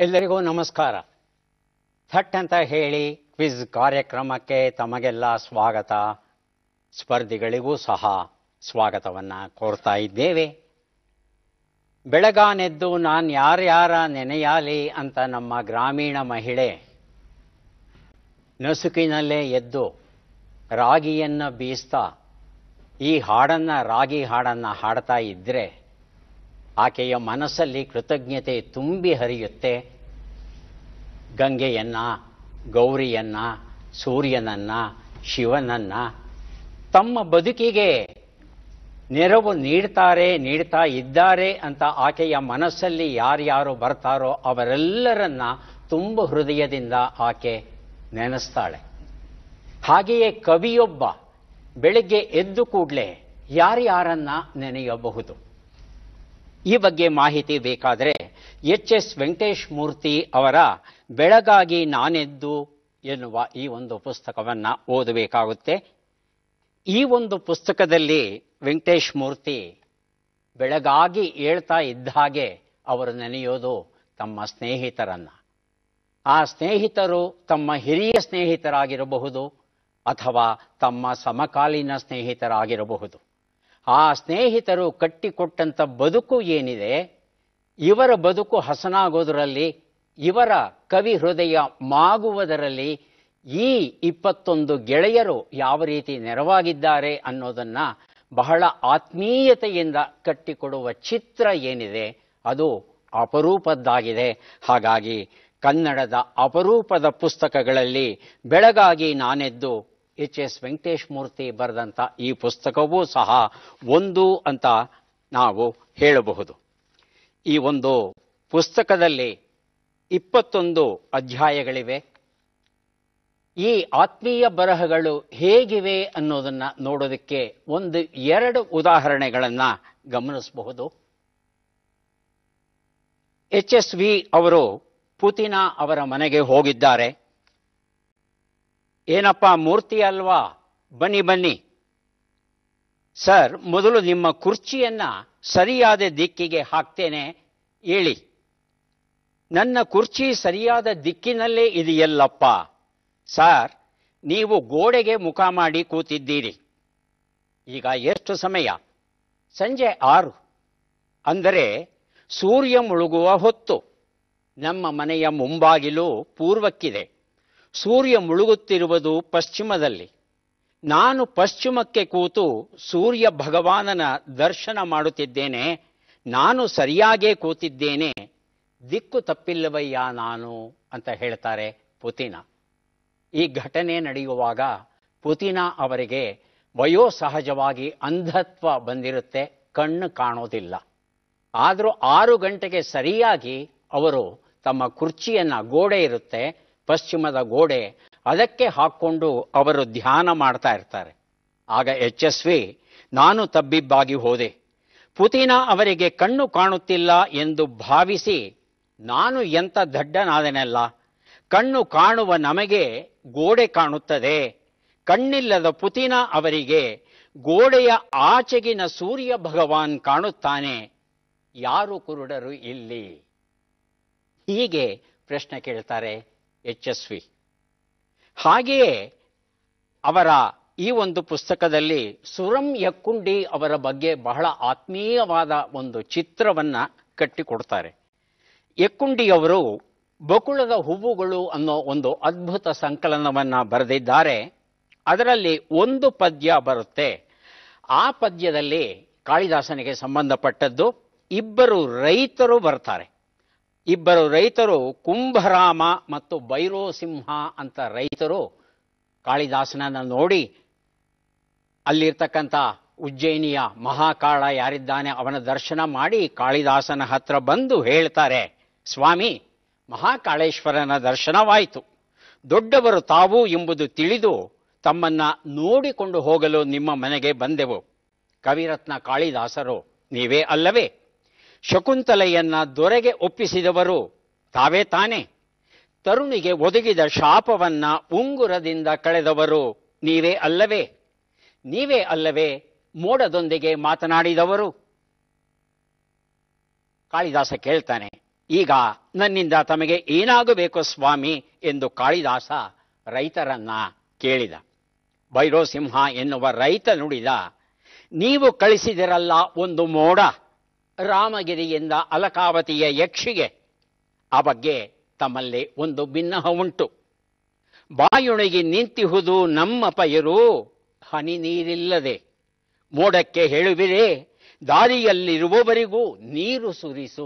ಎಲ್ಲರಿಗೂ ನಮಸ್ಕಾರ ಥಟ್ ಅಂತ ಹೇಳಿ ಕ್ವಿಜ್ ಕಾರ್ಯಕ್ರಮಕ್ಕೆ ತಮಗೆಲ್ಲ ಸ್ವಾಗತ ಸ್ಪರ್ಧಿಗಳಿಗೂ ಸಹ ಸ್ವಾಗತವನ್ನು ಕೋರ್ತಾ ಇದ್ದೇವೆ ಬೆಳಗಾನೆದ್ದು ನಾನು ಯಾರ್ಯಾರ ನೆನೆಯಾಲಿ ಅಂತ ನಮ್ಮ ಗ್ರಾಮೀಣ ಮಹಿಳೆ ನಸುಕಿನಲ್ಲೇ ಎದ್ದು ರಾಗಿಯನ್ನು ಬೀಸ್ತಾ ಈ ಹಾಡನ್ನು ರಾಗಿ ಹಾಡನ್ನು ಹಾಡ್ತಾ ಇದ್ದರೆ ಆಕೆಯ ಮನಸ್ಸಲ್ಲಿ ಕೃತಜ್ಞತೆ ತುಂಬಿ ಹರಿಯುತ್ತೆ ಗಂಗೆಯನ್ನ ಗೌರಿಯನ್ನ ಸೂರ್ಯನನ್ನ ಶಿವನನ್ನ ತಮ್ಮ ಬದುಕಿಗೆ ನೆರವು ನೀಡ್ತಾರೆ ನೀಡ್ತಾ ಇದ್ದಾರೆ ಅಂತ ಆಕೆಯ ಮನಸ್ಸಲ್ಲಿ ಯಾರ್ಯಾರು ಬರ್ತಾರೋ ಅವರೆಲ್ಲರನ್ನ ತುಂಬ ಹೃದಯದಿಂದ ಆಕೆ ನೆನೆಸ್ತಾಳೆ ಹಾಗೆಯೇ ಕವಿಯೊಬ್ಬ ಬೆಳಗ್ಗೆ ಎದ್ದು ಕೂಡಲೇ ಯಾರ್ಯಾರನ್ನ ನೆನೆಯಬಹುದು ಈ ಬಗ್ಗೆ ಮಾಹಿತಿ ಬೇಕಾದರೆ ಎಚ್ ಎಸ್ ವೆಂಕಟೇಶ್ ಮೂರ್ತಿ ಅವರ ಬೆಳಗಾಗಿ ನಾನೆದ್ದು ಎನ್ನುವ ಈ ಒಂದು ಪುಸ್ತಕವನ್ನು ಓದಬೇಕಾಗುತ್ತೆ ಈ ಒಂದು ಪುಸ್ತಕದಲ್ಲಿ ವೆಂಕಟೇಶ್ ಮೂರ್ತಿ ಬೆಳಗಾಗಿ ಹೇಳ್ತಾ ಇದ್ದ ಹಾಗೆ ಅವರು ನೆನೆಯೋದು ತಮ್ಮ ಸ್ನೇಹಿತರನ್ನ ಆ ಸ್ನೇಹಿತರು ತಮ್ಮ ಹಿರಿಯ ಸ್ನೇಹಿತರಾಗಿರಬಹುದು ಅಥವಾ ತಮ್ಮ ಸಮಕಾಲೀನ ಸ್ನೇಹಿತರಾಗಿರಬಹುದು ಆ ಸ್ನೇಹಿತರು ಕಟ್ಟಿಕೊಟ್ಟಂಥ ಬದುಕು ಏನಿದೆ ಇವರ ಬದುಕು ಹಸನಾಗೋದರಲ್ಲಿ ಇವರ ಕವಿ ಹೃದಯ ಮಾಗುವುದರಲ್ಲಿ ಈ ಇಪ್ಪತ್ತೊಂದು ಗೆಳೆಯರು ಯಾವ ರೀತಿ ನೆರವಾಗಿದ್ದಾರೆ ಅನ್ನೋದನ್ನ ಬಹಳ ಆತ್ಮೀಯತೆಯಿಂದ ಕಟ್ಟಿಕೊಡುವ ಚಿತ್ರ ಏನಿದೆ ಅದು ಅಪರೂಪದ್ದಾಗಿದೆ ಹಾಗಾಗಿ ಕನ್ನಡದ ಅಪರೂಪದ ಪುಸ್ತಕಗಳಲ್ಲಿ ಬೆಳಗಾಗಿ ನಾನೆದ್ದು ಎಚ್ ಎಸ್ ವೆಂಕಟೇಶ್ ಮೂರ್ತಿ ಬರೆದಂಥ ಈ ಪುಸ್ತಕವೂ ಸಹ ಒಂದು ಅಂತ ನಾವು ಹೇಳಬಹುದು ಈ ಒಂದು ಪುಸ್ತಕದಲ್ಲಿ ಇಪ್ಪತ್ತೊಂದು ಅಧ್ಯಾಯಗಳಿವೆ ಈ ಆತ್ಮೀಯ ಬರಹಗಳು ಹೇಗಿವೆ ಅನ್ನೋದನ್ನ ನೋಡೋದಕ್ಕೆ ಒಂದು ಎರಡು ಉದಾಹರಣೆಗಳನ್ನು ಗಮನಿಸಬಹುದು ಎಚ್ ಎಸ್ ವಿ ಅವರು ಪುತಿನ ಅವರ ಮನೆಗೆ ಹೋಗಿದ್ದಾರೆ ಏನಪ್ಪ ಮೂರ್ತಿ ಅಲ್ವಾ ಬನ್ನಿ ಬನ್ನಿ ಸರ್ ಮೊದಲು ನಿಮ್ಮ ಕುರ್ಚಿಯನ್ನ ಸರಿಯಾದ ದಿಕ್ಕಿಗೆ ಹಾಕ್ತೇನೆ ಹೇಳಿ ನನ್ನ ಕುರ್ಚಿ ಸರಿಯಾದ ದಿಕ್ಕಿನಲ್ಲೇ ಇದೆಯಲ್ಲಪ್ಪ ಸರ್ ನೀವು ಗೋಡೆಗೆ ಮುಖ ಮಾಡಿ ಕೂತಿದ್ದೀರಿ ಈಗ ಎಷ್ಟು ಸಮಯ ಸಂಜೆ ಆರು ಅಂದರೆ ಸೂರ್ಯ ಮುಳುಗುವ ಹೊತ್ತು ನಮ್ಮ ಮನೆಯ ಮುಂಬಾಗಿಲು ಪೂರ್ವಕ್ಕಿದೆ ಸೂರ್ಯ ಮುಳುಗುತ್ತಿರುವುದು ಪಶ್ಚಿಮದಲ್ಲಿ ನಾನು ಪಶ್ಚಿಮಕ್ಕೆ ಕೂತು ಸೂರ್ಯ ಭಗವಾನನ ದರ್ಶನ ಮಾಡುತ್ತಿದ್ದೇನೆ ನಾನು ಸರಿಯಾಗೇ ಕೂತಿದ್ದೇನೆ ದಿಕ್ಕು ತಪ್ಪಿಲ್ಲವಯ್ಯ ನಾನು ಅಂತ ಹೇಳ್ತಾರೆ ಪುತಿನ ಈ ಘಟನೆ ನಡೆಯುವಾಗ ಪುತಿನ ಅವರಿಗೆ ವಯೋಸಹಜವಾಗಿ ಅಂಧತ್ವ ಬಂದಿರುತ್ತೆ ಕಣ್ಣು ಕಾಣೋದಿಲ್ಲ ಆದರೂ ಆರು ಗಂಟೆಗೆ ಸರಿಯಾಗಿ ಅವರು ತಮ್ಮ ಕುರ್ಚಿಯನ್ನ ಗೋಡೆ ಇರುತ್ತೆ ಪಶ್ಚಿಮದ ಗೋಡೆ ಅದಕ್ಕೆ ಹಾಕ್ಕೊಂಡು ಅವರು ಧ್ಯಾನ ಮಾಡ್ತಾ ಇರ್ತಾರೆ ಆಗ ಎಚ್ ಎಸ್ ವಿ ನಾನು ತಬ್ಬಿಬ್ಬಾಗಿ ಹೋದೆ ಪುತಿನ ಅವರಿಗೆ ಕಣ್ಣು ಕಾಣುತ್ತಿಲ್ಲ ಎಂದು ಭಾವಿಸಿ ನಾನು ಎಂಥ ದಡ್ಡನಾದೆನಲ್ಲ ಕಣ್ಣು ಕಾಣುವ ನಮಗೆ ಗೋಡೆ ಕಾಣುತ್ತದೆ ಕಣ್ಣಿಲ್ಲದ ಪುತಿನ ಅವರಿಗೆ ಗೋಡೆಯ ಆಚೆಗಿನ ಸೂರ್ಯ ಭಗವಾನ್ ಕಾಣುತ್ತಾನೆ ಯಾರು ಕುರುಡರು ಇಲ್ಲಿ ಹೀಗೆ ಪ್ರಶ್ನೆ ಕೇಳ್ತಾರೆ ಎಚ್ ಎಸ್ ವಿ ಹಾಗೆಯೇ ಅವರ ಈ ಒಂದು ಪುಸ್ತಕದಲ್ಲಿ ಸುರಂ ಯಕ್ಕುಂಡಿ ಅವರ ಬಗ್ಗೆ ಬಹಳ ಆತ್ಮೀಯವಾದ ಒಂದು ಚಿತ್ರವನ್ನ ಕಟ್ಟಿಕೊಡ್ತಾರೆ ಯಕ್ಕುಂಡಿಯವರು ಬಕುಳದ ಹೂವುಗಳು ಅನ್ನೋ ಒಂದು ಅದ್ಭುತ ಸಂಕಲನವನ್ನ ಬರೆದಿದ್ದಾರೆ ಅದರಲ್ಲಿ ಒಂದು ಪದ್ಯ ಬರುತ್ತೆ ಆ ಪದ್ಯದಲ್ಲಿ ಕಾಳಿದಾಸನಿಗೆ ಸಂಬಂಧಪಟ್ಟದ್ದು ಇಬ್ಬರು ರೈತರು ಬರ್ತಾರೆ ಇಬ್ಬರು ರೈತರು ಕುಂಭರಾಮ ಮತ್ತು ಭೈರೋಸಿಂಹ ಅಂತ ರೈತರು ಕಾಳಿದಾಸನನ್ನ ನೋಡಿ ಅಲ್ಲಿರ್ತಕ್ಕಂಥ ಉಜ್ಜಯಿನಿಯ ಮಹಾಕಾಳ ಯಾರಿದ್ದಾನೆ ಅವನ ದರ್ಶನ ಮಾಡಿ ಕಾಳಿದಾಸನ ಹತ್ರ ಬಂದು ಹೇಳ್ತಾರೆ ಸ್ವಾಮಿ ಮಹಾಕಾಳೇಶ್ವರನ ದರ್ಶನವಾಯಿತು ದೊಡ್ಡವರು ತಾವು ಎಂಬುದು ತಿಳಿದು ತಮ್ಮನ್ನ ನೋಡಿಕೊಂಡು ಹೋಗಲು ನಿಮ್ಮ ಮನೆಗೆ ಬಂದೆವು ಕವಿರತ್ನ ಕಾಳಿದಾಸರು ನೀವೇ ಅಲ್ಲವೇ ಶಕುಂತಲೆಯನ್ನ ದೊರೆಗೆ ಒಪ್ಪಿಸಿದವರು ತಾವೇ ತಾನೇ ತರುಣಿಗೆ ಒದಗಿದ ಶಾಪವನ್ನ ಉಂಗುರದಿಂದ ಕಳೆದವರು ನೀವೇ ಅಲ್ಲವೇ ನೀವೇ ಅಲ್ಲವೇ ಮೋಡದೊಂದಿಗೆ ಮಾತನಾಡಿದವರು ಕಾಳಿದಾಸ ಕೇಳ್ತಾನೆ ಈಗ ನನ್ನಿಂದ ತಮಗೆ ಏನಾಗಬೇಕು ಸ್ವಾಮಿ ಎಂದು ಕಾಳಿದಾಸ ರೈತರನ್ನ ಕೇಳಿದ ಭೈರೋಸಿಂಹ ಎನ್ನುವ ರೈತ ನುಡಿದ ನೀವು ಕಳಿಸಿದಿರಲ್ಲ ಒಂದು ಮೋಡ ರಾಮಗಿರಿಯಿಂದ ಅಲಕಾವತಿಯ ಯಕ್ಷಿಗೆ ಆ ಬಗ್ಗೆ ತಮ್ಮಲ್ಲಿ ಒಂದು ಭಿನ್ನಹ ಉಂಟು ಬಾಯುಣಿಗೆ ನಿಂತಿಹುದು ನಮ್ಮ ಪೈರು ಹನಿ ನೀರಿಲ್ಲದೆ ಮೋಡಕ್ಕೆ ಹೇಳುವಿರೇ ದಾರಿಯಲ್ಲಿರುವವರಿಗೂ ನೀರು ಸುರಿಸು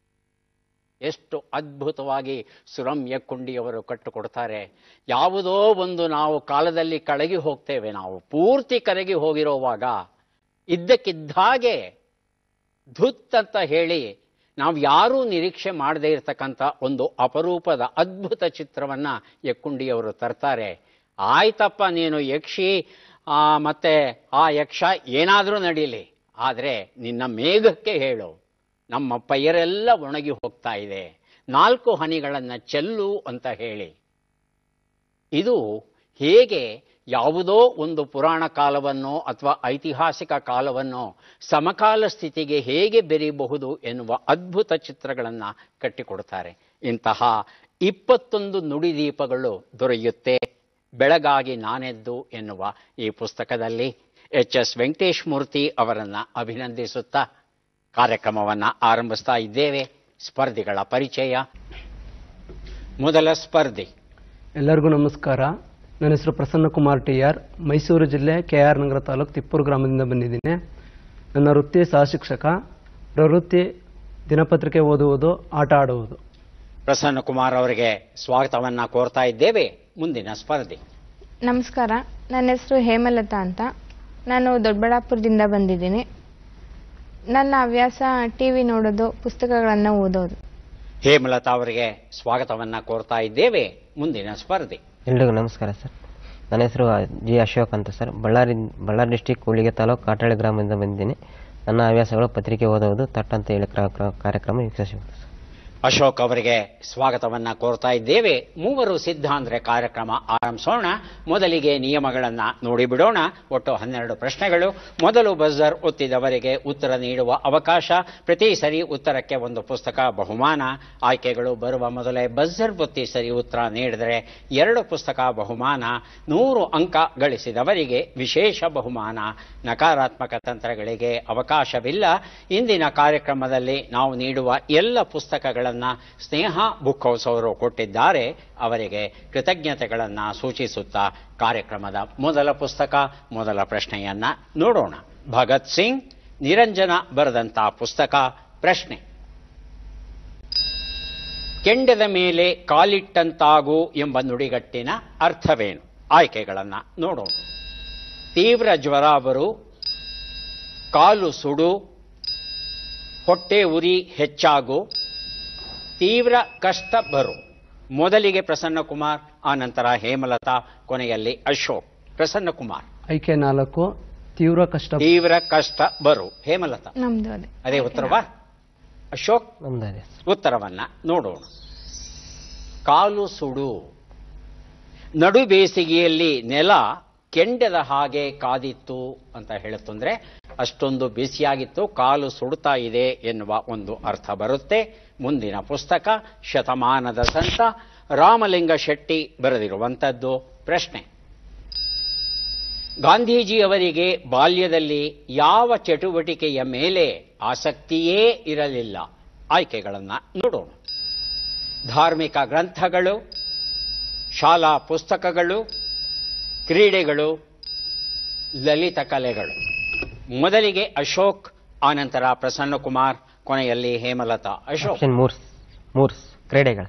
ಎಷ್ಟು ಅದ್ಭುತವಾಗಿ ಸುರಮ್ಯ ಕುಂಡಿಯವರು ಕಟ್ಟುಕೊಡ್ತಾರೆ ಯಾವುದೋ ಒಂದು ನಾವು ಕಾಲದಲ್ಲಿ ಕಳಗಿ ಹೋಗ್ತೇವೆ ನಾವು ಪೂರ್ತಿ ಕರಗಿ ಹೋಗಿರೋವಾಗ ಇದ್ದಕ್ಕಿದ್ದ ಹಾಗೆ ಧುತ್ ಅಂತ ಹೇಳಿ ನಾವು ಯಾರೂ ನಿರೀಕ್ಷೆ ಮಾಡದೇ ಇರತಕ್ಕಂಥ ಒಂದು ಅಪರೂಪದ ಅದ್ಭುತ ಚಿತ್ರವನ್ನ ಯಕ್ಕುಂಡಿಯವರು ತರ್ತಾರೆ ಆಯ್ತಪ್ಪ ನೀನು ಯಕ್ಷಿ ಆ, ಮತ್ತೆ ಆ ಯಕ್ಷ ಏನಾದರೂ ನಡೀಲಿ ಆದರೆ ನಿನ್ನ ಮೇಘಕ್ಕೆ ಹೇಳು ನಮ್ಮ ಪೈರೆಲ್ಲ ಒಣಗಿ ಹೋಗ್ತಾ ಇದೆ ನಾಲ್ಕು ಹನಿಗಳನ್ನು ಚೆಲ್ಲು ಅಂತ ಹೇಳಿ ಇದು ಹೇಗೆ ಯಾವುದೋ ಒಂದು ಪುರಾಣ ಕಾಲವನ್ನೋ ಅಥವಾ ಐತಿಹಾಸಿಕ ಕಾಲವನ್ನೋ ಸಮಕಾಲ ಸ್ಥಿತಿಗೆ ಹೇಗೆ ಬೆರೆಯಬಹುದು ಎನ್ನುವ ಅದ್ಭುತ ಚಿತ್ರಗಳನ್ನು ಕಟ್ಟಿಕೊಡ್ತಾರೆ ಇಂತಹ ಇಪ್ಪತ್ತೊಂದು ನುಡಿದೀಪಗಳು ದೊರೆಯುತ್ತೆ ಬೆಳಗಾಗಿ ನಾನೆದ್ದು ಎನ್ನುವ ಈ ಪುಸ್ತಕದಲ್ಲಿ ಎಚ್ ಎಸ್ ವೆಂಕಟೇಶ್ ಮೂರ್ತಿ ಅವರನ್ನ ಅಭಿನಂದಿಸುತ್ತಾ ಕಾರ್ಯಕ್ರಮವನ್ನು ಆರಂಭಿಸ್ತಾ ಇದ್ದೇವೆ ಸ್ಪರ್ಧಿಗಳ ಪರಿಚಯ ಮೊದಲ ಸ್ಪರ್ಧಿ ಎಲ್ಲರಿಗೂ ನಮಸ್ಕಾರ ನನ್ನ ಹೆಸರು ಪ್ರಸನ್ನ ಕುಮಾರ್ ಟಿ ಆರ್ ಮೈಸೂರು ಜಿಲ್ಲೆ ಕೆ ಆರ್ ನಗರ ತಾಲೂಕು ತಿಪ್ಪೂರು ಗ್ರಾಮದಿಂದ ಬಂದಿದ್ದೀನಿ ನನ್ನ ವೃತ್ತಿ ಸಹಶಿಕ್ಷಕ ಪ್ರವೃತ್ತಿ ದಿನಪತ್ರಿಕೆ ಓದುವುದು ಆಟ ಆಡುವುದು ಪ್ರಸನ್ನ ಕುಮಾರ್ ಅವರಿಗೆ ಸ್ವಾಗತವನ್ನ ಕೋರ್ತಾ ಇದ್ದೇವೆ ಮುಂದಿನ ಸ್ಪರ್ಧಿ ನಮಸ್ಕಾರ ನನ್ನ ಹೆಸರು ಹೇಮಲತಾ ಅಂತ ನಾನು ದೊಡ್ಡಬಳ್ಳಾಪುರದಿಂದ ಬಂದಿದ್ದೀನಿ ನನ್ನ ಹವ್ಯಾಸ ಟಿ ವಿ ನೋಡೋದು ಪುಸ್ತಕಗಳನ್ನು ಓದೋದು ಹೇಮಲತಾ ಅವರಿಗೆ ಸ್ವಾಗತವನ್ನ ಕೋರ್ತಾ ಇದ್ದೇವೆ ಮುಂದಿನ ಸ್ಪರ್ಧಿ ಎಲ್ರಿಗೂ ನಮಸ್ಕಾರ ಸರ್ ನನ್ನ ಹೆಸರು ಜಿ ಅಶೋಕ್ ಅಂತ ಸರ್ ಬಳ್ಳಾರಿ ಬಳ್ಳಾರಿ ಡಿಸ್ಟಿಕ್ ಕೂಳಿಗೆ ತಾಲೂಕು ಕಾಟಾಳಿ ಗ್ರಾಮದಿಂದ ಬಂದಿದ್ದೀನಿ ನನ್ನ ಹವ್ಯಾಸಗಳು ಪತ್ರಿಕೆ ಓದುವುದು ತಟ್ ಅಂತ ಹೇಳಿ ಕ್ರ- ಕ್ರ- ಕಾರ್ಯಕ್ರಮ ವೀಕ್ಷಿಸುವುದು ಸರ್ ಅಶೋಕ್ ಅವರಿಗೆ ಸ್ವಾಗತವನ್ನ ಕೋರ್ತಾ ಇದ್ದೇವೆ ಮೂವರು ಸಿದ್ಧ ಅಂದ್ರೆ ಕಾರ್ಯಕ್ರಮ ಆರಂಭಿಸೋಣ ಮೊದಲಿಗೆ ನಿಯಮಗಳನ್ನ ನೋಡಿಬಿಡೋಣ ಒಟ್ಟು ಹನ್ನೆರಡು ಪ್ರಶ್ನೆಗಳು ಮೊದಲು ಬಜರ್ ಒತ್ತಿದವರಿಗೆ ಉತ್ತರ ನೀಡುವ ಅವಕಾಶ ಪ್ರತಿ ಸರಿ ಉತ್ತರಕ್ಕೆ ಒಂದು ಪುಸ್ತಕ ಬಹುಮಾನ ಆಯ್ಕೆಗಳು ಬರುವ ಮೊದಲೇ ಬಜರ್ ಒತ್ತಿ ಸರಿ ಉತ್ತರ ನೀಡಿದರೆ ಎರಡು ಪುಸ್ತಕ ಬಹುಮಾನ ನೂರು ಅಂಕ ಗಳಿಸಿದವರಿಗೆ ವಿಶೇಷ ಬಹುಮಾನ ನಕಾರಾತ್ಮಕ ತಂತ್ರಗಳಿಗೆ ಅವಕಾಶವಿಲ್ಲ ಇಂದಿನ ಕಾರ್ಯಕ್ರಮದಲ್ಲಿ ನಾವು ನೀಡುವ ಎಲ್ಲ ಪುಸ್ತಕಗಳನ್ನು ಸ್ನೇಹ ಬುಕ್ ಹೌಸ್ ಅವರು ಕೊಟ್ಟಿದ್ದಾರೆ ಅವರಿಗೆ ಕೃತಜ್ಞತೆಗಳನ್ನು ಸೂಚಿಸುತ್ತಾ ಕಾರ್ಯಕ್ರಮದ ಮೊದಲ ಪುಸ್ತಕ ಮೊದಲ ಪ್ರಶ್ನೆಯನ್ನ ನೋಡೋಣ ಭಗತ್ ಸಿಂಗ್ ನಿರಂಜನ ಬರೆದಂತ ಪುಸ್ತಕ ಪ್ರಶ್ನೆ ಕೆಂಡದ ಮೇಲೆ ಕಾಲಿಟ್ಟಂತಾಗು ಎಂಬ ನುಡಿಗಟ್ಟಿನ ಅರ್ಥವೇನು ಆಯ್ಕೆಗಳನ್ನ ನೋಡೋಣ ತೀವ್ರ ಜ್ವರ ಬರು ಕಾಲು ಸುಡು ಹೊಟ್ಟೆ ಉರಿ ಹೆಚ್ಚಾಗು ತೀವ್ರ ಕಷ್ಟ ಬರು ಮೊದಲಿಗೆ ಪ್ರಸನ್ನ ಕುಮಾರ್ ಆನಂತರ ಹೇಮಲತಾ ಕೊನೆಯಲ್ಲಿ ಅಶೋಕ್ ಪ್ರಸನ್ನ ಕುಮಾರ್ ಆಯ್ಕೆ ನಾಲ್ಕು ತೀವ್ರ ಕಷ್ಟ ತೀವ್ರ ಕಷ್ಟ ಬರು ಹೇಮಲತಾ ನಮ್ದು ಅದೇ ಅದೇ ಉತ್ತರವಾ ಅಶೋಕ್ ನಮ್ದು ಅದೇ ಸರ್ ಉತ್ತರವನ್ನ ನೋಡೋಣ ಕಾಲು ಸುಡು ನಡು ಬೇಸಿಗೆಯಲ್ಲಿ ನೆಲ ಕೆಂಡದ ಹಾಗೆ ಕಾದಿತ್ತು ಅಂತ ಹೇಳುತ್ತಂದ್ರೆ ಅಷ್ಟೊಂದು ಬಿಸಿಯಾಗಿತ್ತು ಕಾಲು ಸುಡುತ್ತಾ ಇದೆ ಎನ್ನುವ ಒಂದು ಅರ್ಥ ಬರುತ್ತೆ ಮುಂದಿನ ಪುಸ್ತಕ ಶತಮಾನದ ಸಂತ ರಾಮಲಿಂಗ ಶೆಟ್ಟಿ ಬರೆದಿರುವಂಥದ್ದು ಪ್ರಶ್ನೆ ಗಾಂಧೀಜಿಯವರಿಗೆ ಬಾಲ್ಯದಲ್ಲಿ ಯಾವ ಚಟುವಟಿಕೆಯ ಮೇಲೆ ಆಸಕ್ತಿಯೇ ಇರಲಿಲ್ಲ ಆಯ್ಕೆಗಳನ್ನು ನೋಡೋಣ ಧಾರ್ಮಿಕ ಗ್ರಂಥಗಳು ಶಾಲಾ ಪುಸ್ತಕಗಳು ಕ್ರೀಡೆಗಳು ಲಲಿತ ಕಲೆಗಳು ಮೊದಲಿಗೆ ಅಶೋಕ್ ಆನಂತರ ಪ್ರಸನ್ನ ಕುಮಾರ್ ಕೊನೆಯಲ್ಲಿ ಹೇಮಲತಾ ಅಶೋಕ್ ಆಪ್ಷನ್ ಮೂರ್ಸ್ ಮೂರ್ಸ್ ಕ್ರೀಡೆಗಳು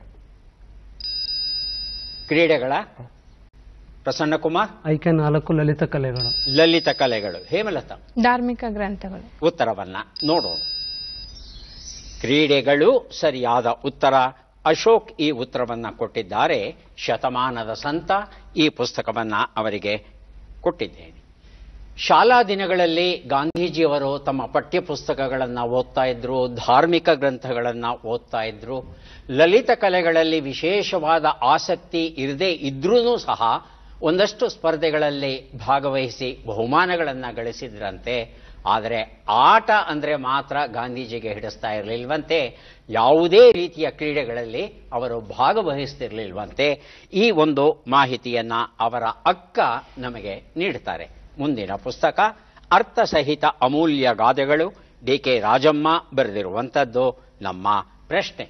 ಕ್ರೀಡೆಗಳ ಪ್ರಸನ್ನ ಕುಮಾರ್ ಆಯ್ಕೆ ನಾಲ್ಕು ಲಲಿತ ಕಲೆಗಳು ಲಲಿತ ಕಲೆಗಳು ಹೇಮಲತಾ ಧಾರ್ಮಿಕ ಗ್ರಂಥಗಳು ಉತ್ತರವನ್ನ ನೋಡೋಣ ಕ್ರೀಡೆಗಳು ಸರಿಯಾದ ಉತ್ತರ ಅಶೋಕ್ ಈ ಉತ್ತರವನ್ನ ಕೊಟ್ಟಿದ್ದಾರೆ ಶತಮಾನದ ಸಂತ ಈ ಪುಸ್ತಕವನ್ನ ಅವರಿಗೆ ಕೊಟ್ಟಿದ್ದೇನೆ ಶಾಲಾ ದಿನಗಳಲ್ಲಿ ಗಾಂಧೀಜಿಯವರು ತಮ್ಮ ಪಠ್ಯ ಪುಸ್ತಕಗಳನ್ನು ಓದ್ತಾ ಇದ್ರು ಧಾರ್ಮಿಕ ಗ್ರಂಥಗಳನ್ನು ಓದ್ತಾ ಇದ್ರು ಲಲಿತ ಕಲೆಗಳಲ್ಲಿ ವಿಶೇಷವಾದ ಆಸಕ್ತಿ ಇರದೇ ಇದ್ರೂ ಸಹ ಒಂದಷ್ಟು ಸ್ಪರ್ಧೆಗಳಲ್ಲಿ ಭಾಗವಹಿಸಿ ಬಹುಮಾನಗಳನ್ನು ಗಳಿಸಿದ್ರಂತೆ ಆದರೆ ಆಟ ಅಂದರೆ ಮಾತ್ರ ಗಾಂಧೀಜಿಗೆ ಹಿಡಿಸ್ತಾ ಇರಲಿಲ್ವಂತೆ ಯಾವುದೇ ರೀತಿಯ ಕ್ರೀಡೆಗಳಲ್ಲಿ ಅವರು ಭಾಗವಹಿಸ್ತಿರ್ಲಿಲ್ವಂತೆ ಈ ಒಂದು ಮಾಹಿತಿಯನ್ನ ಅವರ ಅಕ್ಕ ನಮಗೆ ನೀಡ್ತಾರೆ ಮುಂದಿನ ಪುಸ್ತಕ ಅರ್ಥಸಹಿತ ಅಮೂಲ್ಯ ಗಾದೆಗಳು ಡಿ ಕೆ ರಾಜಮ್ಮ ಬರೆದಿರುವಂಥದ್ದು ನಮ್ಮ ಪ್ರಶ್ನೆ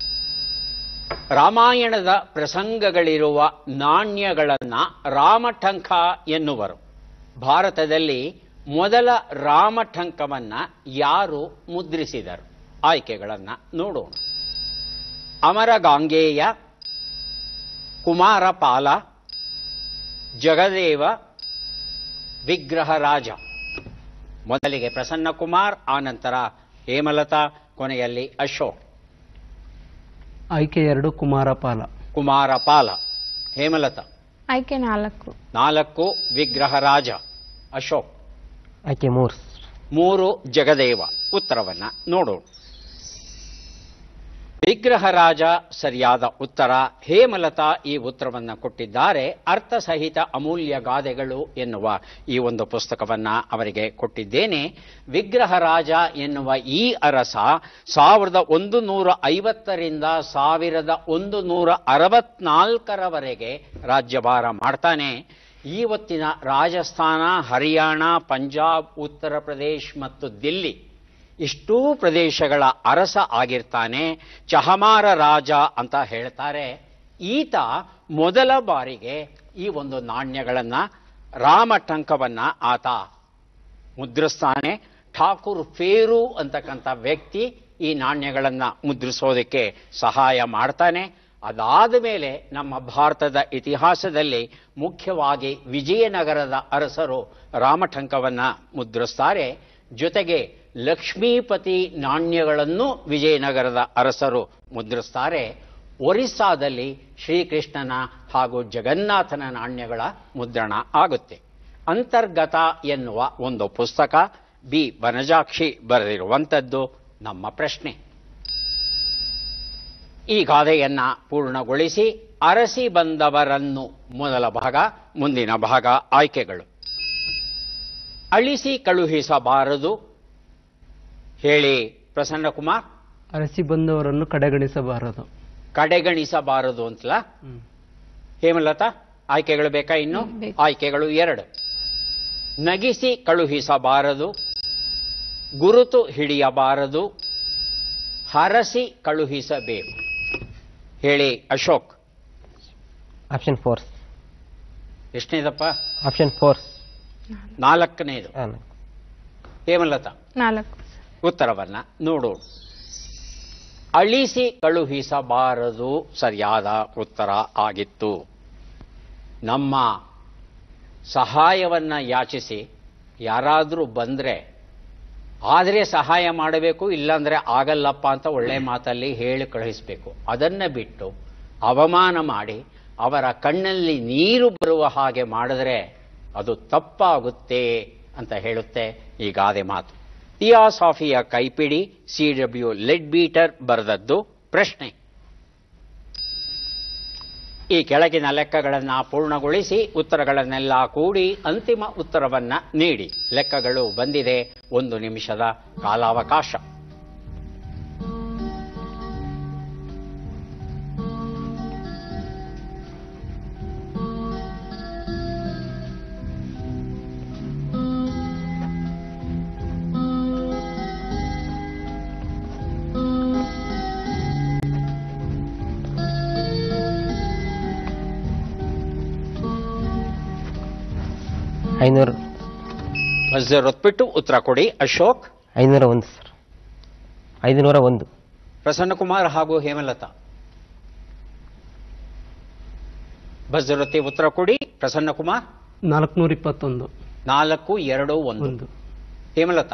ರಾಮಾಯಣದ ಪ್ರಸಂಗಗಳಿರುವ ನಾಣ್ಯಗಳನ್ನ ರಾಮಠಂಕ ಎನ್ನುವರು ಭಾರತದಲ್ಲಿ ಮೊದಲ ರಾಮಠಂಕವನ್ನ ಯಾರು ಮುದ್ರಿಸಿದರು ಆಯ್ಕೆಗಳನ್ನ ನೋಡೋಣ ಅಮರಗಾಂಗೇಯ ಕುಮಾರಪಾಲ ಜಗದೇವ ವಿಗ್ರಹರಾಜ ಮೊದಲಿಗೆ ಪ್ರಸನ್ನ ಕುಮಾರ್ ಆನಂತರ ಹೇಮಲತಾ ಕೊನೆಯಲ್ಲಿ ಅಶೋಕ್ ಆಯ್ಕೆ ಎರಡು ಕುಮಾರಪಾಲ ಕುಮಾರಪಾಲ ಹೇಮಲತಾ ಆಯ್ಕೆ ನಾಲ್ಕು ನಾಲ್ಕು ವಿಗ್ರಹರಾಜ ಅಶೋಕ್ ಆಯ್ಕೆ ಮೂರು ಮೂರು ಜಗದೇವ ಉತ್ತರವನ್ನ ನೋಡೋಣ ವಿಗ್ರಹರಾಜ ಸರಿಯಾದ ಉತ್ತರ ಹೇಮಲತಾ ಈ ಉತ್ತರವನ್ನ ಕೊಟ್ಟಿದ್ದಾರೆ ಅರ್ಥಸಹಿತ ಅಮೂಲ್ಯ ಗಾದೆಗಳು ಎನ್ನುವ ಈ ಒಂದು ಪುಸ್ತಕವನ್ನ ಅವರಿಗೆ ಕೊಟ್ಟಿದ್ದೇನೆ ವಿಗ್ರಹರಾಜ ಎನ್ನುವ ಈ ಅರಸ ಸಾವಿರದ ಒಂದು ನೂರ ಐವತ್ತರಿಂದ ಸಾವಿರದ ಒಂದು ನೂರ ಅರವತ್ನಾಲ್ಕರವರೆಗೆ ರಾಜ್ಯಭಾರ ಮಾಡ್ತಾನೆ ಇವತ್ತಿನ ರಾಜಸ್ಥಾನ ಹರಿಯಾಣ ಪಂಜಾಬ್ ಉತ್ತರ ಪ್ರದೇಶ್ ಮತ್ತು ದಿಲ್ಲಿ ಇಷ್ಟೂ ಪ್ರದೇಶಗಳ ಅರಸ ಆಗಿರ್ತಾನೆ ಚಹಮಾರ ರಾಜ ಅಂತ ಹೇಳ್ತಾರೆ ಈತ ಮೊದಲ ಬಾರಿಗೆ ಈ ಒಂದು ನಾಣ್ಯಗಳನ್ನ ರಾಮಟಂಕವನ್ನ ಆತ ಮುದ್ರಿಸ್ತಾನೆ ಠಾಕೂರ್ ಫೇರು ಅಂತಕ್ಕಂಥ ವ್ಯಕ್ತಿ ಈ ನಾಣ್ಯಗಳನ್ನ ಮುದ್ರಿಸೋದಕ್ಕೆ ಸಹಾಯ ಮಾಡ್ತಾನೆ ಅದಾದ ಮೇಲೆ ನಮ್ಮ ಭಾರತದ ಇತಿಹಾಸದಲ್ಲಿ ಮುಖ್ಯವಾಗಿ ವಿಜಯನಗರದ ಅರಸರು ರಾಮಠಂಕವನ್ನ ಮುದ್ರಿಸ್ತಾರೆ ಜೊತೆಗೆ ಲಕ್ಷ್ಮೀಪತಿ ನಾಣ್ಯಗಳನ್ನು ವಿಜಯನಗರದ ಅರಸರು ಮುದ್ರಿಸ್ತಾರೆ ಒರಿಸ್ಸಾದಲ್ಲಿ ಶ್ರೀಕೃಷ್ಣನ ಹಾಗೂ ಜಗನ್ನಾಥನ ನಾಣ್ಯಗಳ ಮುದ್ರಣ ಆಗುತ್ತೆ ಅಂತರ್ಗತ ಎನ್ನುವ ಒಂದು ಪುಸ್ತಕ ಬಿ ವನಜಾಕ್ಷಿ ಬರೆದಿರುವಂಥದ್ದು ನಮ್ಮ ಪ್ರಶ್ನೆ ಈ ಗಾದೆಯನ್ನ ಪೂರ್ಣಗೊಳಿಸಿ ಅರಸಿ ಬಂದವರನ್ನು ಮೊದಲ ಭಾಗ ಮುಂದಿನ ಭಾಗ ಆಯ್ಕೆಗಳು ಅಳಿಸಿ ಕಳುಹಿಸಬಾರದು ಹೇಳಿ ಪ್ರಸನ್ನ ಕುಮಾರ್ ಅರಸಿ ಬಂದವರನ್ನು ಕಡೆಗಣಿಸಬಾರದು ಕಡೆಗಣಿಸಬಾರದು ಅಂತಲ್ಲ ಹ್ಮ್. ಹೇಮಲತಾ ಆಯ್ಕೆಗಳು ಬೇಕಾ ಇನ್ನು ಬೇಕು. ಆಯ್ಕೆಗಳು ಎರಡು ನಗಿಸಿ ಕಳುಹಿಸಬಾರದು ಗುರುತು ಹಿಡಿಯಬಾರದು ಹರಸಿ ಕಳುಹಿಸಬೇಕು ಹೇಳಿ ಅಶೋಕ್ ಆಪ್ಷನ್ ಫೋರ್ಸ್ ಎಷ್ಟನೇದಪ್ಪ ಆಪ್ಷನ್ ಫೋರ್ಸ್ ನಾಲ್ಕನೇದು ಹೇಮಲತಾ ನಾಲ್ಕು ಉತ್ತರವನ್ನ ನೋಡೋಣ ಅಳಿಸಿ ಕಳುಹಿಸಬಾರದು ಸರಿಯಾದ ಉತ್ತರ ಆಗಿತ್ತು ನಮ್ಮ ಸಹಾಯವನ್ನ ಯಾಚಿಸಿ ಯಾರಾದರೂ ಬಂದರೆ ಆದರೆ ಸಹಾಯ ಮಾಡಬೇಕು ಇಲ್ಲಾಂದ್ರೆ ಆಗಲ್ಲಪ್ಪ ಅಂತ ಒಳ್ಳೆ ಮಾತಲ್ಲಿ ಹೇಳಿ ಕಳುಹಿಸಬೇಕು ಅದನ್ನು ಬಿಟ್ಟು ಅವಮಾನ ಮಾಡಿ ಅವರ ಕಣ್ಣಲ್ಲಿ ನೀರು ಬರುವ ಹಾಗೆ ಮಾಡಿದ್ರೆ ಅದು ತಪ್ಪಾಗುತ್ತೆ ಅಂತ ಹೇಳುತ್ತೆ ಈ ಗಾದೆ ಮಾತು ಥಿಯಾಸಾಫಿಯ ಕೈಪಿಡಿ ಸಿ ಡಬ್ಲ್ಯೂ ಲೆಡ್ ಬೀಟರ್ ಬರೆದದ್ದು ಪ್ರಶ್ನೆ ಈ ಕೆಳಗಿನ ಲೆಕ್ಕಗಳನ್ನು ಪೂರ್ಣಗೊಳಿಸಿ ಉತ್ತರಗಳನ್ನೆಲ್ಲ ಕೂಡಿ ಅಂತಿಮ ಉತ್ತರವನ್ನ ನೀಡಿ ಲೆಕ್ಕಗಳು ಬಂದಿದೆ ಒಂದು ನಿಮಿಷದ ಕಾಲಾವಕಾಶ ಐನೂರು ಬಜರ್ ಹೊತ್ಬಿಟ್ಟು ಉತ್ತರ ಕೊಡಿ ಅಶೋಕ್ ಐನೂರ ಒಂದು ಸರ್ ಐದುನೂರ ಒಂದು ಪ್ರಸನ್ನಕುಮಾರ್ ಹಾಗೂ ಹೇಮಲತಾ ಬಜರೊತ್ತಿ ಉತ್ತರ ಕೊಡಿ ಪ್ರಸನ್ನಕುಮಾರ್ ನಾಲ್ಕುನೂರ ಇಪ್ಪತ್ತೊಂದು ನಾಲ್ಕು ಎರಡು ಒಂದು ಒಂದು ಹೇಮಲತಾ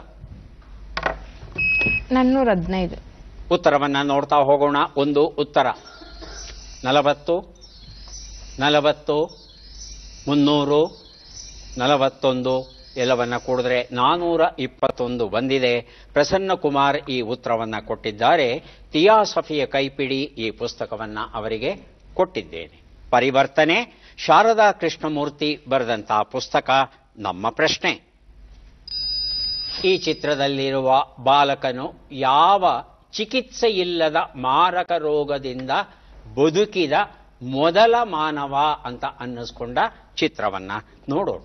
ನಾನ್ನೂರ ಹದಿನೈದು ಉತ್ತರವನ್ನ ನೋಡ್ತಾ ಹೋಗೋಣ ಒಂದು ಉತ್ತರ ನಲವತ್ತು ನಲವತ್ತು ಮುನ್ನೂರು ನಲವತ್ತೊಂದು ಎಲ್ಲವನ್ನ ಕೂಡಿದ್ರೆ ನಾನೂರ ಇಪ್ಪತ್ತೊಂದು ಬಂದಿದೆ ಪ್ರಸನ್ನ ಕುಮಾರ್ ಈ ಉತ್ತರವನ್ನ ಕೊಟ್ಟಿದ್ದಾರೆ ತಿಯಾಸಫಿಯ ಕೈಪಿಡಿ ಈ ಪುಸ್ತಕವನ್ನ ಅವರಿಗೆ ಕೊಟ್ಟಿದ್ದೇನೆ ಪರಿವರ್ತನೆ ಶಾರದಾ ಕೃಷ್ಣಮೂರ್ತಿ ಬರೆದಂತಹ ಪುಸ್ತಕ ನಮ್ಮ ಪ್ರಶ್ನೆ ಈ ಚಿತ್ರದಲ್ಲಿರುವ ಬಾಲಕನು ಯಾವ ಚಿಕಿತ್ಸೆಯಿಲ್ಲದ ಮಾರಕ ರೋಗದಿಂದ ಬದುಕಿದ ಮೊದಲ ಮಾನವ ಅಂತ ಅನ್ನಿಸ್ಕೊಂಡ ಚಿತ್ರವನ್ನ ನೋಡೋಣ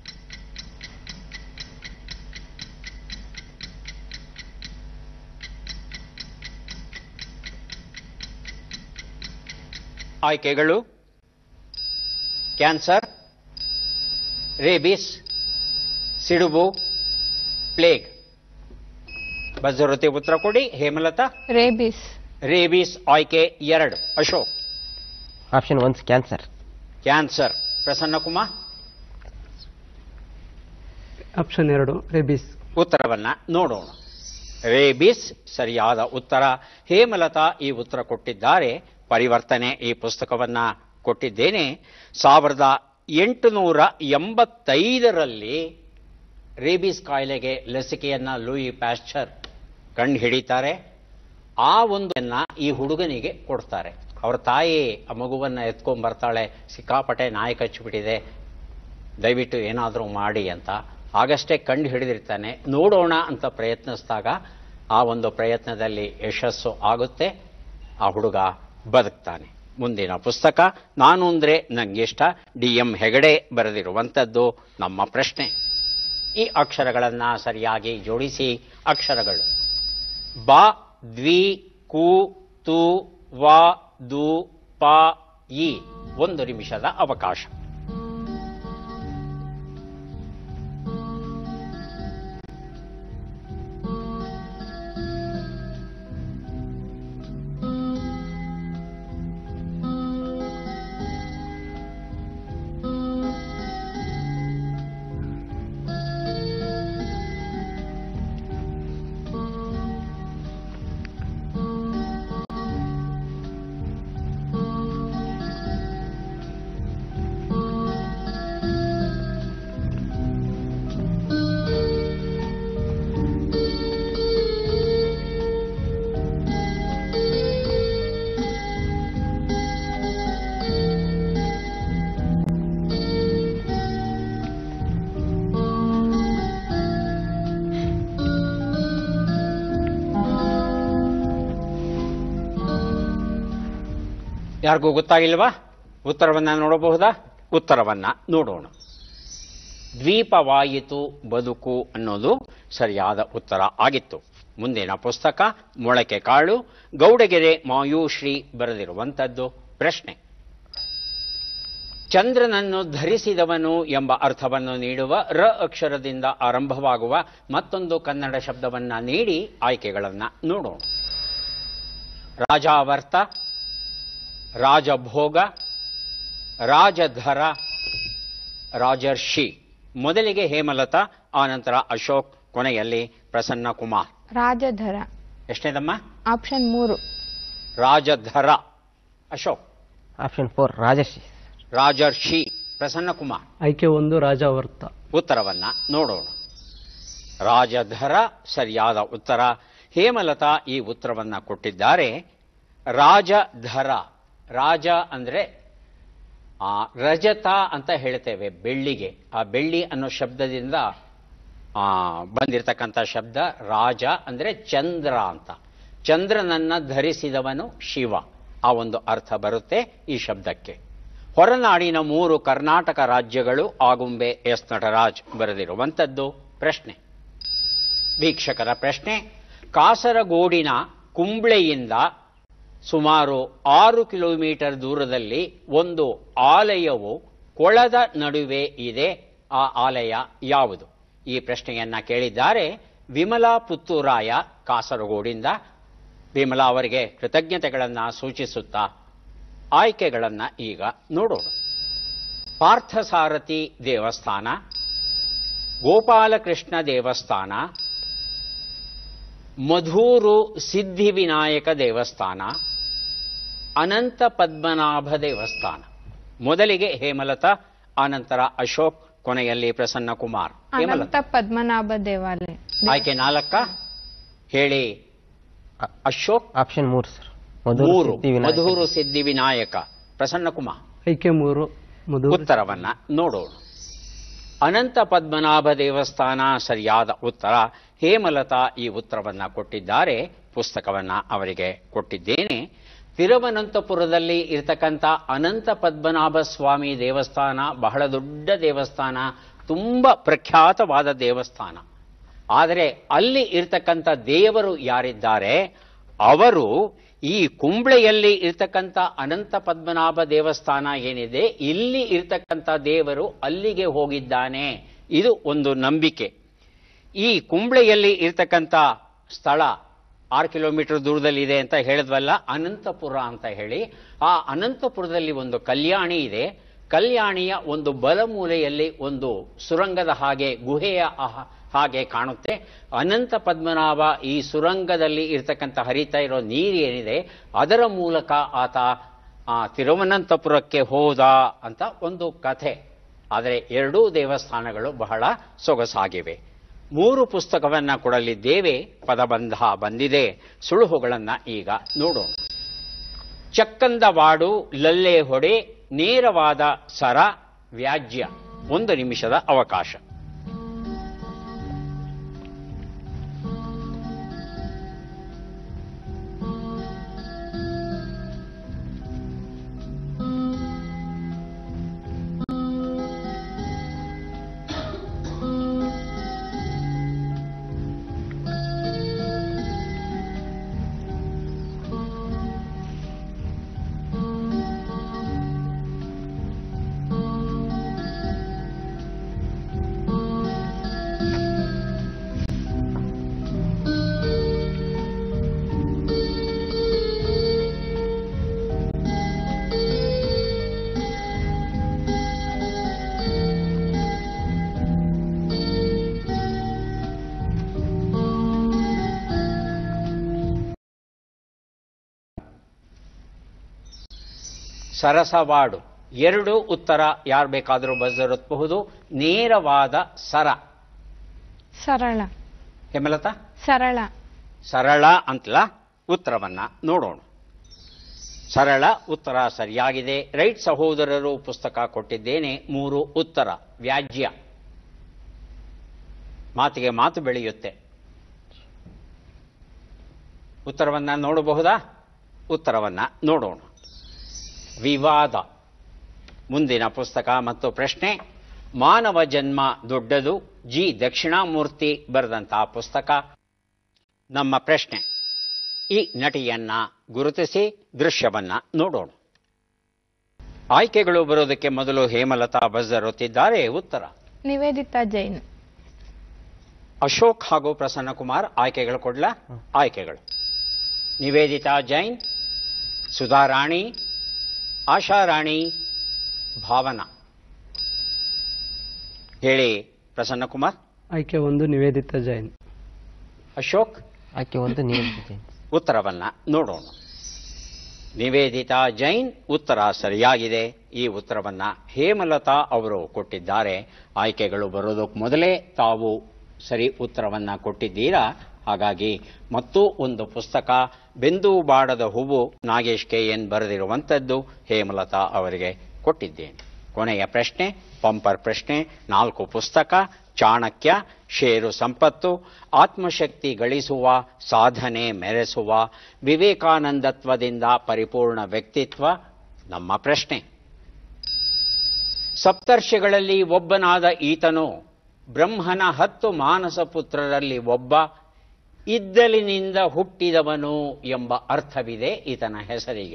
ಆಯ್ಕೆಗಳು ಕ್ಯಾನ್ಸರ್ ರೇಬಿಸ್ ಸಿಡುಬು ಪ್ಲೇಗ್ ಬಜರುತಿ ಉತ್ತರ ಕೊಡಿ ಹೇಮಲತಾ ರೇಬಿಸ್ ರೇಬಿಸ್ ಆಯ್ಕೆ ಎರಡು Ashok option one cancer cancer Prasanna Kumar option ಎರಡು ರೆಬಿಸ್ ಉತ್ತರವನ್ನ ನೋಡೋಣ ರೇಬಿಸ್ ಸರಿಯಾದ ಉತ್ತರ ಹೇಮಲತಾ ಈ ಉತ್ತರ ಕೊಟ್ಟಿದ್ದಾರೆ ಪರಿವರ್ತನೆ ಈ ಪುಸ್ತಕವನ್ನ ಕೊಟ್ಟಿದ್ದೇನೆ ಸಾವಿರದ ಎಂಟುನೂರ ಎಂಬತ್ತೈದರಲ್ಲಿ ರೇಬಿಸ್ ಕಾಯಿಲೆಗೆ ಲಸಿಕೆಯನ್ನ ಲೂಯಿ ಪ್ಯಾಶ್ಚರ್ ಕಂಡು ಹಿಡಿತಾರೆ ಆ ಒಂದನ್ನ ಈ ಹುಡುಗನಿಗೆ ಕೊಡ್ತಾರೆ ಅವ್ರ ತಾಯಿ ಆ ಮಗುವನ್ನ ಎತ್ಕೊಂಡ್ ಬರ್ತಾಳೆ ಸಿಕ್ಕಾಪಟ್ಟೆ ನಾಯಿ ಕಚ್ಚಿಬಿಟ್ಟಿದೆ ದಯವಿಟ್ಟು ಏನಾದರೂ ಮಾಡಿ ಅಂತ ಆಗಷ್ಟೇ ಕಂಡು ಹಿಡಿದಿರ್ತಾನೆ ನೋಡೋಣ ಅಂತ ಪ್ರಯತ್ನಿಸಿದಾಗ ಆ ಒಂದು ಪ್ರಯತ್ನದಲ್ಲಿ ಯಶಸ್ಸು ಆಗುತ್ತೆ ಆ ಹುಡುಗ ಬದುಕ್ತಾನೆ ಮುಂದಿನ ಪುಸ್ತಕ ನಾನು ಅಂದ್ರೆ ನಂಗಿಷ್ಟ ಡಿ ಎಂ ಹೆಗಡೆ ಬರೆದಿರುವಂಥದ್ದು ನಮ್ಮ ಪ್ರಶ್ನೆ ಈ ಅಕ್ಷರಗಳನ್ನ ಸರಿಯಾಗಿ ಜೋಡಿಸಿ ಅಕ್ಷರಗಳು ಬ ದ್ವಿ ಕು ತು ವ ದು ಪ ಇ ಒಂದು ನಿಮಿಷದ ಅವಕಾಶ ಯಾರಿಗೂ ಗೊತ್ತಾಗಿಲ್ವಾ ಉತ್ತರವನ್ನ ನೋಡಬಹುದಾ ಉತ್ತರವನ್ನ ನೋಡೋಣ ದ್ವೀಪವಾಯಿತು ಬದುಕು ಅನ್ನೋದು ಸರಿಯಾದ ಉತ್ತರ ಆಗಿತ್ತು ಮುಂದಿನ ಪುಸ್ತಕ ಮೊಳಕೆ ಕಾಳು ಗೌಡಗೆರೆ ಮಾಯೂಶ್ರೀ ಬರೆದಿರುವಂಥದ್ದು ಪ್ರಶ್ನೆ ಚಂದ್ರನನ್ನು ಧರಿಸಿದವನು ಎಂಬ ಅರ್ಥವನ್ನು ನೀಡುವ ರ ಅಕ್ಷರದಿಂದ ಆರಂಭವಾಗುವ ಮತ್ತೊಂದು ಕನ್ನಡ ಶಬ್ದವನ್ನ ನೀಡಿ ಆಯ್ಕೆಗಳನ್ನ ನೋಡೋಣ ರಾಜಾವರ್ತ ರಾಜಭೋಗ ರಾಜಧರ ರಾಜರ್ಷಿ ಮೊದಲಿಗೆ ಹೇಮಲತಾ ಆನಂತರ ಅಶೋಕ್ ಕೊನೆಯಲ್ಲಿ ಪ್ರಸನ್ನ ಕುಮಾರ್ ರಾಜಧರ ಎಷ್ಟನೇದಮ್ಮ ಆಪ್ಷನ್ ಮೂರು ರಾಜಧರ ಅಶೋಕ್ ಆಪ್ಷನ್ ಫೋರ್ ರಾಜಶ್ರೀ ರಾಜರ್ಷಿ ಪ್ರಸನ್ನ ಕುಮಾರ್ ಆಯ್ಕೆ ಒಂದು ರಾಜಾವರ್ತ ಉತ್ತರವನ್ನ ನೋಡೋಣ ರಾಜಧರ ಸರಿಯಾದ ಉತ್ತರ ಹೇಮಲತಾ ಈ ಉತ್ತರವನ್ನ ಕೊಟ್ಟಿದ್ದಾರೆ ರಾಜಧರ ರಾಜ ಅಂದ್ರೆ ಆ ರಜತ ಅಂತ ಹೇಳ್ತೇವೆ ಬೆಳ್ಳಿಗೆ ಆ ಬೆಳ್ಳಿ ಅನ್ನೋ ಶಬ್ದದಿಂದ ಆ ಬಂದಿರತಕ್ಕಂಥ ಶಬ್ದ ರಾಜ ಅಂದ್ರೆ ಚಂದ್ರ ಅಂತ ಚಂದ್ರನನ್ನ ಧರಿಸಿದವನು ಶಿವ ಆ ಒಂದು ಅರ್ಥ ಬರುತ್ತೆ ಈ ಶಬ್ದಕ್ಕೆ ಹೊರನಾಡಿನ ಮೂರು ಕರ್ನಾಟಕ ರಾಜ್ಯಗಳು ಆಗುಂಬೆ ಎಸ್ ನಟರಾಜ್ ಬರೆದಿರುವಂಥದ್ದು ಪ್ರಶ್ನೆ ವೀಕ್ಷಕರ ಪ್ರಶ್ನೆ ಕಾಸರಗೋಡಿನ ಕುಂಬ್ಳೆಯಿಂದ ಸುಮಾರು ಆರು ಕಿಲೋಮೀಟರ್ ದೂರದಲ್ಲಿ ಒಂದು ಆಲಯವು ಕೊಳದ ನಡುವೆ ಇದೆ ಆ ಆಲಯ ಯಾವುದು ಈ ಪ್ರಶ್ನೆಯನ್ನ ಕೇಳಿದ್ದಾರೆ ವಿಮಲಾ ಪುತ್ತೂರಾಯ ಕಾಸರಗೋಡಿಂದ ವಿಮಲಾ ಅವರಿಗೆ ಕೃತಜ್ಞತೆಗಳನ್ನ ಸೂಚಿಸುತ್ತಾ ಆಯ್ಕೆಗಳನ್ನ ಈಗ ನೋಡೋಣ ಪಾರ್ಥಸಾರಥಿ ದೇವಸ್ಥಾನ ಗೋಪಾಲಕೃಷ್ಣ ದೇವಸ್ಥಾನ ಮಧೂರು ಸಿದ್ಧಿವಿನಾಯಕ ದೇವಸ್ಥಾನ ಅನಂತ ಪದ್ಮನಾಭ ದೇವಸ್ಥಾನ ಮೊದಲಿಗೆ ಹೇಮಲತಾ ಆನಂತರ ಅಶೋಕ್ ಕೊನೆಯಲ್ಲಿ ಪ್ರಸನ್ನ ಕುಮಾರ್ ಅನಂತ ಹೇಮಲತಾ ಪದ್ಮನಾಭ ದೇವಾಲಯ ಆಯ್ಕೆ ನಾಲ್ಕ ಹೇಳಿ ಅ- ಅಶೋಕ್ ಆಪ್ಷನ್ ಮೂರು ಸರ್ ಮೂರು ಸಿದ್ಧಿವಿನಾಯಕ. ಮಧೂರು ಸಿದ್ಧಿವಿನಾಯಕ ಪ್ರಸನ್ನ ಕುಮಾರ್ ಆಯ್ಕೆ ಮೂರು ಮಧು ಉತ್ತರವನ್ನ ನೋಡೋಣ ಅನಂತ ಪದ್ಮನಾಭ ದೇವಸ್ಥಾನ ಸರಿಯಾದ ಉತ್ತರ ಹೇಮಲತಾ ಈ ಉತ್ತರವನ್ನು ಕೊಟ್ಟಿದ್ದಾರೆ ಪುಸ್ತಕವನ್ನು ಅವರಿಗೆ ಕೊಟ್ಟಿದ್ದೇನೆ ತಿರುವನಂತಪುರದಲ್ಲಿ ಇರತಕ್ಕಂಥ ಅನಂತ ಪದ್ಮನಾಭ ಸ್ವಾಮಿ ದೇವಸ್ಥಾನ ಬಹಳ ದೊಡ್ಡ ದೇವಸ್ಥಾನ ತುಂಬ ಪ್ರಖ್ಯಾತವಾದ ದೇವಸ್ಥಾನ ಆದರೆ ಅಲ್ಲಿ ಇರ್ತಕ್ಕಂಥ ದೇವರು ಯಾರಿದ್ದಾರೆ ಅವರು ಈ ಕುಂಬ್ಳೆಯಲ್ಲಿ ಇರ್ತಕ್ಕಂಥ ಅನಂತ ಪದ್ಮನಾಭ ದೇವಸ್ಥಾನ ಏನಿದೆ ಇಲ್ಲಿ ಇರ್ತಕ್ಕಂಥ ದೇವರು ಅಲ್ಲಿಗೆ ಹೋಗಿದ್ದಾನೆ ಇದು ಒಂದು ನಂಬಿಕೆ ಈ ಕುಂಬ್ಳೆಯಲ್ಲಿ ಇರ್ತಕ್ಕಂಥ ಸ್ಥಳ ಆರು ಕಿಲೋಮೀಟರ್ ದೂರದಲ್ಲಿದೆ ಅಂತ ಹೇಳಿದ್ವಲ್ಲ ಅನಂತಪುರ ಅಂತ ಹೇಳಿ ಆ ಅನಂತಪುರದಲ್ಲಿ ಒಂದು ಕಲ್ಯಾಣಿ ಇದೆ ಕಲ್ಯಾಣಿಯ ಒಂದು ಬಲಮೂಲೆಯಲ್ಲಿ ಒಂದು ಸುರಂಗದ ಹಾಗೆ ಗುಹೆಯ ಆಹ- ಹಾಗೆ ಕಾಣುತ್ತೆ ಅನಂತ ಪದ್ಮನಾಭ ಈ ಸುರಂಗದಲ್ಲಿ ಇರ್ತಕ್ಕಂಥ ಹರಿತಾ ಇರೋ ನೀರು ಏನಿದೆ ಅದರ ಮೂಲಕ ಆತ ಆ ತಿರುವನಂತಪುರಕ್ಕೆ ಹೋದ ಅಂತ ಒಂದು ಕಥೆ ಆದರೆ ಎರಡೂ ದೇವಸ್ಥಾನಗಳು ಬಹಳ ಸೊಗಸಾಗಿವೆ ಮೂರು ಪುಸ್ತಕವನ್ನ ಕೊಡಲಿದ್ದೇವೆ ಪದಬಂಧ ಬಂದಿದೆ ಸುಳುಹುಗಳನ್ನ ಈಗ ನೋಡೋಣ ಚಕ್ಕಂದವಾಡು ಲಲ್ಲೆ ಹೊಡೆ ನೇರವಾದ ಸರ ವ್ಯಾಜ್ಯ ಒಂದು ನಿಮಿಷದ ಅವಕಾಶ ಸರಸವಾಡು ಎರಡು ಉತ್ತರ ಯಾರು ಬೇಕಾದರೂ ಬರೆದಿರಬಹುದು ನೇರವಾದ ಸರ ಸರಳ ಹೇಮಲತಾ ಸರಳ ಸರಳ ಅಂತಲ ಉತ್ತರವನ್ನ ನೋಡೋಣ ಸರಳ ಉತ್ತರ ಸರಿಯಾಗಿದೆ ರೈಟ್ ಸಹೋದರರು ಪುಸ್ತಕ ಕೊಟ್ಟಿದ್ದೇನೆ ಮೂರು ಉತ್ತರ ವ್ಯಾಜ್ಯ ಮಾತಿಗೆ ಮಾತು ಬೆಳೆಯುತ್ತೆ ಉತ್ತರವನ್ನ ನೋಡಬಹುದಾ ಉತ್ತರವನ್ನ ನೋಡೋಣ ವಿವಾದ ಮುಂದಿನ ಪುಸ್ತಕ ಮತ್ತು ಪ್ರಶ್ನೆ ಮಾನವ ಜನ್ಮ ದೊಡ್ಡದು ಜಿ ದಕ್ಷಿಣಾಮೂರ್ತಿ ಬರೆದಂತಹ ಪುಸ್ತಕ ನಮ್ಮ ಪ್ರಶ್ನೆ ಈ ನಟಿಯನ್ನ ಗುರುತಿಸಿ ದೃಶ್ಯವನ್ನ ನೋಡೋಣ ಆಯ್ಕೆಗಳು ಬರೋದಕ್ಕೆ ಮೊದಲು ಹೇಮಲತಾ ಬಜರ್ ಒತ್ತಿದ್ದಾರೆ ಉತ್ತರ ನಿವೇದಿತಾ ಜೈನ್ ಅಶೋಕ್ ಹಾಗೂ ಪ್ರಸನ್ನ ಕುಮಾರ್ ಆಯ್ಕೆಗಳು ಕೊಡ್ಲ ಆಯ್ಕೆಗಳು ನಿವೇದಿತಾ ಜೈನ್ ಸುಧಾರಾಣಿ ಆಶಾರಾಣಿ ಭಾವನಾ ಹೇಳಿ ಪ್ರಸನ್ನ ಕುಮಾರ್ ಆಯ್ಕೆ ಒಂದು ನಿವೇದಿತಾ ಜೈನ್ ಅಶೋಕ್ ಆಯ್ಕೆ ಒಂದು ನೀವು ಉತ್ತರವನ್ನ ನೋಡೋಣ ನಿವೇದಿತಾ ಜೈನ್ ಉತ್ತರ ಸರಿಯಾಗಿದೆ ಈ ಉತ್ತರವನ್ನ ಹೇಮಲತಾ ಅವರು ಕೊಟ್ಟಿದ್ದಾರೆ ಆಯ್ಕೆಗಳು ಬರೋದಕ್ಕೆ ಮೊದಲೇ ತಾವು ಸರಿ ಉತ್ತರವನ್ನ ಕೊಟ್ಟಿದ್ದೀರಾ ಹಾಗಾಗಿ ಮತ್ತೂ ಒಂದು ಪುಸ್ತಕ ಬೆಂದು ಬಾಡದ ಹೂವು ನಾಗೇಶ್ ಕೆ ಎನ್ ಬರೆದಿರುವಂಥದ್ದು ಹೇಮಲತಾ ಅವರಿಗೆ ಕೊಟ್ಟಿದ್ದೇನೆ ಕೊನೆಯ ಪ್ರಶ್ನೆ ಪಂಪರ್ ಪ್ರಶ್ನೆ ನಾಲ್ಕು ಪುಸ್ತಕ ಚಾಣಕ್ಯ ಷೇರು ಸಂಪತ್ತು ಆತ್ಮಶಕ್ತಿ ಗಳಿಸುವ ಸಾಧನೆ ಮೆರೆಸುವ ವಿವೇಕಾನಂದತ್ವದಿಂದ ಪರಿಪೂರ್ಣ ವ್ಯಕ್ತಿತ್ವ ನಮ್ಮ ಪ್ರಶ್ನೆ ಸಪ್ತರ್ಷಿಗಳಲ್ಲಿ ಒಬ್ಬನಾದ ಈತನು ಬ್ರಹ್ಮನ ಹತ್ತು ಮಾನಸ ಪುತ್ರರಲ್ಲಿ ಒಬ್ಬ ಇದ್ದಲಿನಿಂದ ಹುಟ್ಟಿದವನು ಎಂಬ ಅರ್ಥವಿದೆ ಈತನ ಹೆಸರಿಗೆ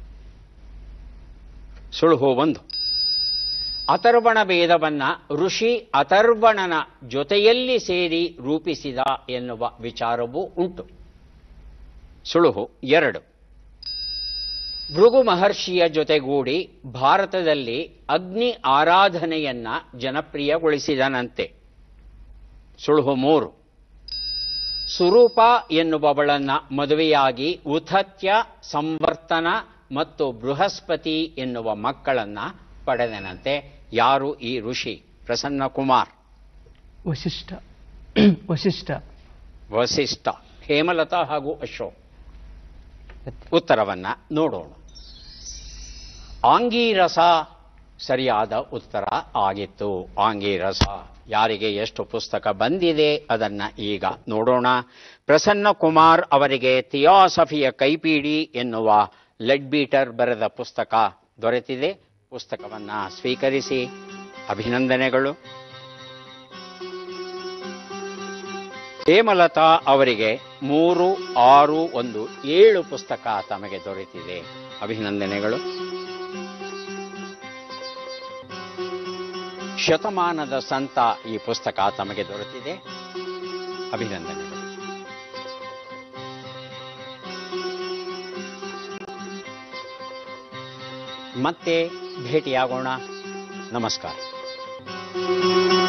ಸುಳುಹು ಒಂದು ಅಥರ್ವಣ ವೇದವನ್ನ ಋಷಿ ಅಥರ್ವಣನ ಜೊತೆಯಲ್ಲಿ ಸೇರಿ ರೂಪಿಸಿದ ಎನ್ನುವ ವಿಚಾರವೂ ಉಂಟು ಸುಳುಹು ಎರಡು ಭೃಗು ಮಹರ್ಷಿಯ ಜೊತೆಗೂಡಿ ಭಾರತದಲ್ಲಿ ಅಗ್ನಿ ಆರಾಧನೆಯನ್ನ ಜನಪ್ರಿಯಗೊಳಿಸಿದನಂತೆ ಸುಳುಹು ಮೂರು ಸುರೂಪ ಎನ್ನುವವಳನ್ನ ಮದುವೆಯಾಗಿ ಉಥತ್ಯ ಸಂವರ್ತನ ಮತ್ತು ಬೃಹಸ್ಪತಿ ಎನ್ನುವ ಮಕ್ಕಳನ್ನ ಪಡೆದನಂತೆ ಯಾರು ಈ ಋಷಿ ಪ್ರಸನ್ನ ಕುಮಾರ್ ವಶಿಷ್ಠ ವಶಿಷ್ಠ ವಸಿಷ್ಠ ಹೇಮಲತಾ ಹಾಗೂ ಅಶೋಕ್ ಉತ್ತರವನ್ನ ನೋಡೋಣ ಆಂಗೀರಸ ಸರಿಯಾದ ಉತ್ತರ ಆಗಿತ್ತು ಆಂಗಿರಸ ಯಾರಿಗೆ ಎಷ್ಟು ಪುಸ್ತಕ ಬಂದಿದೆ ಅದನ್ನ ಈಗ ನೋಡೋಣ ಪ್ರಸನ್ನ ಕುಮಾರ್ ಅವರಿಗೆ ಥಿಯಾಸಫಿಯ ಕೈಪಿಡಿ ಎನ್ನುವ ಲೆಡ್ ಬೀಟರ್ ಬರೆದ ಪುಸ್ತಕ ದೊರೆತಿದೆ ಪುಸ್ತಕವನ್ನ ಸ್ವೀಕರಿಸಿ ಅಭಿನಂದನೆಗಳು ಹೇಮಲತಾ ಅವರಿಗೆ ಮೂರು ಆರು ಒಂದು ಏಳು ಪುಸ್ತಕ ತಮಗೆ ದೊರೆತಿದೆ ಅಭಿನಂದನೆಗಳು ಶತಮಾನದ ಸಂತ ಈ ಪುಸ್ತಕ ತಮಗೆ ದೊರೆತಿದೆ ಅಭಿನಂದನೆಗಳು ಮತ್ತೆ ಭೇಟಿಯಾಗೋಣ ನಮಸ್ಕಾರ